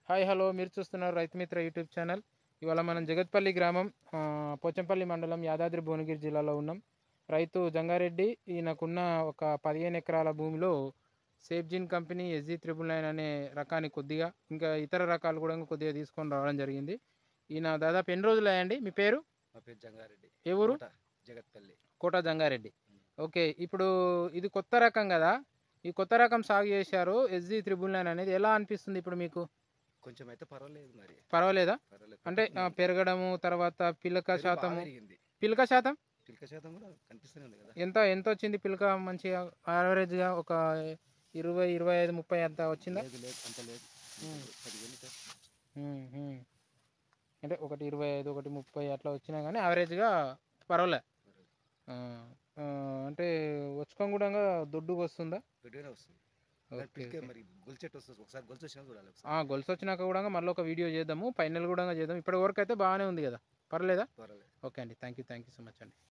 Hi hello మీరు చూస్తున్నారు రైతు మిత్ర యూట్యూబ్ ఛానల్ ఇవాళ మనం జగత్పల్లి గ్రామం ఆ, పోచంపల్లి మండలం యాదాద్రి భువనగిరి జిల్లాలో ఉన్నాం రైతు జంగారెడ్డి ఈయనకున్న ఒక పదిహేను ఎకరాల భూమిలో సేఫ్జిన్ కంపెనీ ఎస్జీ త్రిబుల్ నైన్ అనే రకాన్ని కొద్దిగా ఇంకా ఇతర రకాలు కూడా కొద్దిగా తీసుకొని రావడం జరిగింది ఈయన దాదాపు ఎన్ని రోజులు అయ్యండి మీ పేరు మా పేరు జంగారెడ్డి ఏ ఊరు కోట, జగత్పల్లి కోట జంగారెడ్డి ఓకే ఇప్పుడు ఇది కొత్త రకం కదా ఈ కొత్త రకం సాగు చేశారు ఎస్జీ త్రిబుల్ నైన్ అనేది ఎలా అనిపిస్తుంది ఇప్పుడు మీకు కొంచెం అయితే పర్వాలేదు మరి పర్వాలేదా పర్వాలేదు అంటే ఆ, పెరగడము తర్వాత పిలక పెరుగు బాగా శాతము పెరిగింది పిలక శాతం పిలక శాతం కూడా కనిపిస్తూనే ఉంది కదా ఎంత ఎంత వచ్చింది పిలక మంచిగా యావరేజ్గా ఒక ఇరవై ఇరవై ఐదు ముప్పై అంత వచ్చిందా లేదు లేదు అంత లేదు ఉమ్. పదివేలు సార్. ఉమ్, ఉమ్. అంటే ఒకటి ఇరవై ఐదు ఒకటి ముప్పై అట్లా వచ్చినా కానీ యావరేజ్గా పర్వాలే ఆ, ఆ, అంటే వచ్చుకొని కూడా దొడ్డుకు వస్తుందా గట్టిగానే వస్తుంది కానీ ఓకే పిలక ఓకే. మరి గొలిచెట్టు వస్తుంది ఒకసారి గొలుసు వచ్చినా చూడాలి ఒకసారి ఆ, గొలుసు వచ్చినాక కూడా మళ్ళీ ఒక వీడియో చేద్దాము ఫైనల్ కూడా చేద్దాం ఇప్పటి వరకు అయితే బాగానే ఉంది కదా పర్లేదా పర్వాలేదు ఓకే అండి thank you thank you so much అండి